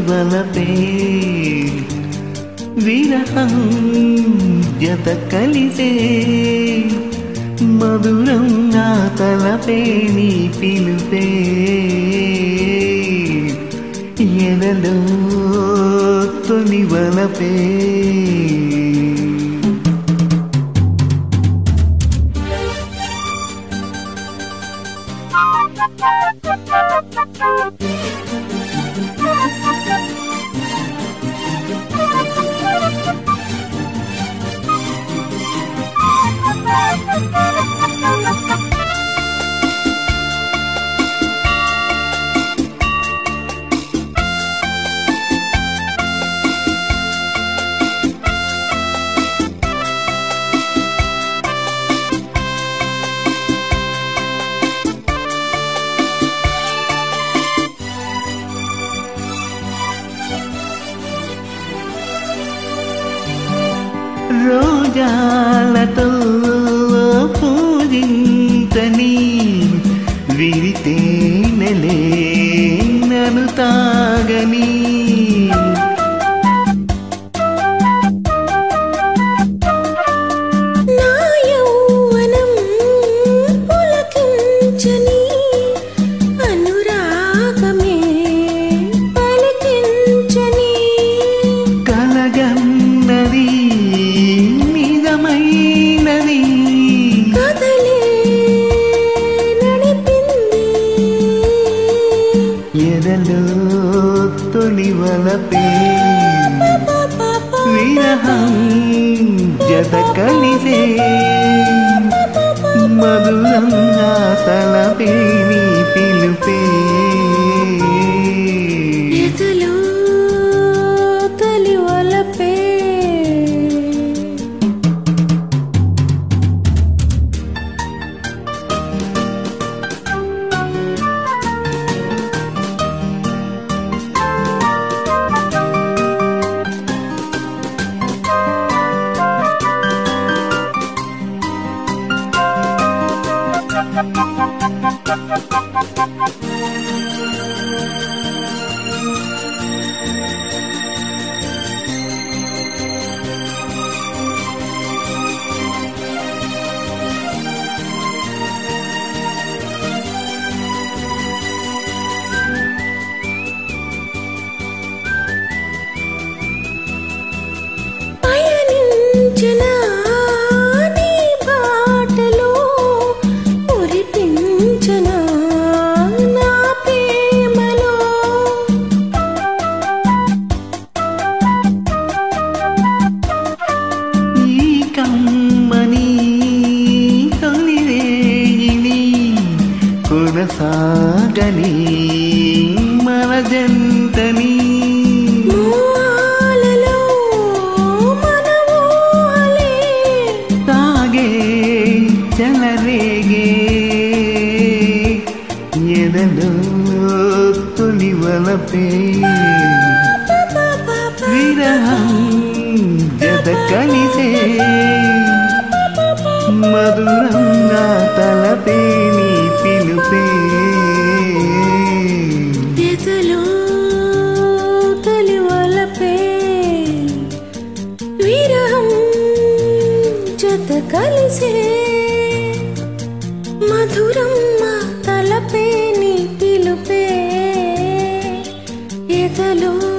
వలపే విరహం జత కలిసే మధురం నా తలపే నీ పిలుపే ఎదలో తొలి వలపే రోజాలతో పూజించని విరితే నెలే నను తాగని నా యౌవనం పులకించని అనురాగమే పలికించని కలగన్నది నిజమైనది కదలే నడిపింది ఎదలో తొలి వలపే విరహం జత కలిసే మధురం నా తలపే నీ పిలుపే ఎదలో తొలి వలపే పయనించిన నీ బాటలో మురిపించిన నా ప్రేమలో ఈ కమ్మని తొలిరేయిని కొనసాగని మన జంటని మూలాలలో మనమోలే తాగే చలరేగే ఎదలో తొలి వలపే విరహం జత కలిసే మధురం నా తలపే నీ పిలుపే ఎదలో తొలి వలపే విరహం జత కలిసే మధురం మా తలపే నీ పిలుపే ఎదలో